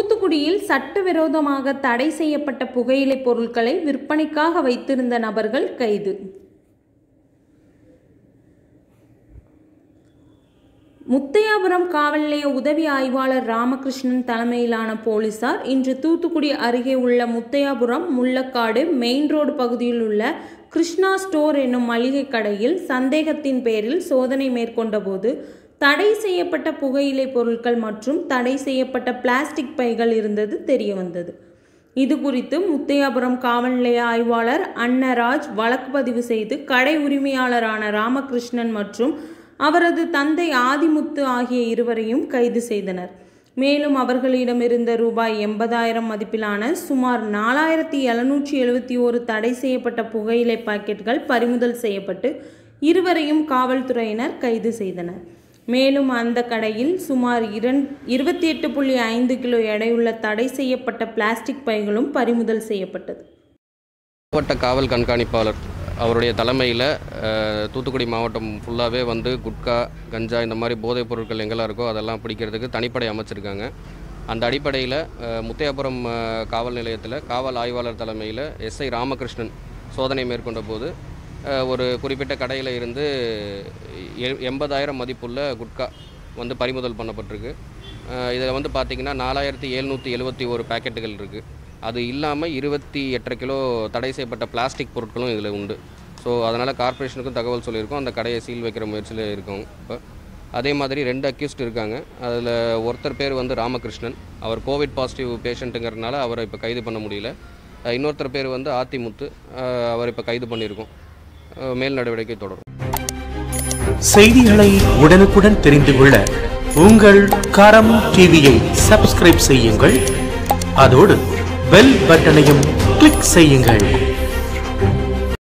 தூத்துக்குடியில் சட்டவிரோதமாக தடை செய்யப்பட்ட புகையிலைப் பொருட்களை விற்பனைக்காக வைத்திருந்த நபர்கள் கைது முத்தையாபுரம் காவல் நிலைய உதவி ஆய்வாளர் ராமகிருஷ்ணன் தலைமையிலான போலீசார் இன்று தூத்துக்குடி அருகே உள்ள முத்தையாபுரம் முள்ளக்காடு மெயின் ரோடு பகுதியில் உள்ள கிருஷ்ணா ஸ்டோர் என்னும் மளிகை கடையில் சந்தேகத்தின் பேரில் சோதனை மேற்கொண்டபோது தடை செய்யப்பட்ட புகையிலை பொருட்கள் மற்றும் தடை செய்யப்பட்ட பிளாஸ்டிக் பைகள் இருந்தது தெரிய வந்தது இது குறித்து முத்தையாபுரம் காவல் நிலைய ஆய்வாளர் அன்னராஜ் வழக்கு பதிவு செய்து கடை உரிமையாளரான ராமகிருஷ்ணன் மற்றும் அவரது தந்தை ஆதிமுத்து ஆகிய இருவரையும் கைது செய்தனர் மேலும் அவர்களிடமிருந்த ரூபாய் எண்பதாயிரம் மதிப்பிலான சுமார் நாலாயிரத்தி எழுநூற்றி எழுபத்தி ஓரு தடை செய்யப்பட்ட புகையிலை பாக்கெட்டுகள் பறிமுதல் செய்யப்பட்டு இருவரையும் காவல்துறையினர் கைது செய்தனர் மேலும் அந்த கடையில் சுமார் இரண் இருபத்தி எட்டு புள்ளி ஐந்து கிலோ எடையுள்ள தடை செய்யப்பட்ட பிளாஸ்டிக் பைகளும் பறிமுதல் செய்யப்பட்டது மாவட்ட காவல் கண்காணிப்பாளர் அவருடைய தலைமையில் தூத்துக்குடி மாவட்டம் ஃபுல்லாகவே வந்து குட்கா கஞ்சா இந்த மாதிரி போதைப் பொருட்கள் எங்கெல்லாம் இருக்கோ அதெல்லாம் பிடிக்கிறதுக்கு தனிப்படை அமைச்சிருக்காங்க அந்த அடிப்படையில் முத்தையாபுரம் அஹ், காவல் நிலையத்தில் காவல் ஆய்வாளர் தலைமையில் எஸ்ஐ ராமகிருஷ்ணன் சோதனை மேற்கொண்ட போது அஹ், ஒரு குறிப்பிட்ட கடையில் இருந்து எ- எண்பதாயிரம் மதிப்புள்ள குட்கா வந்து பறிமுதல் பண்ணப்பட்டிருக்கு இதில் வந்து பார்த்திங்கன்னா நாலாயிரத்தி எழுநூற்றி எழுபத்தி ஒரு பேக்கெட்டுகள் இருக்குது அது இல்லாமல் இருபத்தி எட்டரை கிலோ தடை செய்யப்பட்ட பிளாஸ்டிக் பொருட்களும் இதில் உண்டு ஸோ அதனால் கார்ப்பரேஷனுக்கும் தகவல் சொல்லியிருக்கோம் அந்த கடையை சீல் வைக்கிற முயற்சியில் இருக்கோம் இப்போ அதே மாதிரி ரெண்டு அக்யூஸ்ட் இருக்காங்க அதில் ஒருத்தர் பேர் வந்து ராமகிருஷ்ணன் அவர் கோவிட் பாசிட்டிவ் பேஷண்ட்டுங்கிறதுனால அவரை இப்போ கைது பண்ண முடியல அஹ் இன்னொருத்தர் பேர் வந்து ஆத்திமுத்து அஹ் அவர் இப்போ கைது பண்ணியிருக்கோம் அஹ் மேல் நடவடிக்கை தொடரும் செய்திகளை உடனுக்குடன் தெரிந்து கொள்ள உங்கள் கரம் டிவியை சப்ஸ்கிரைப் செய்யுங்கள் அதோடு பெல் பட்டனையும் கிளிக் செய்யுங்கள்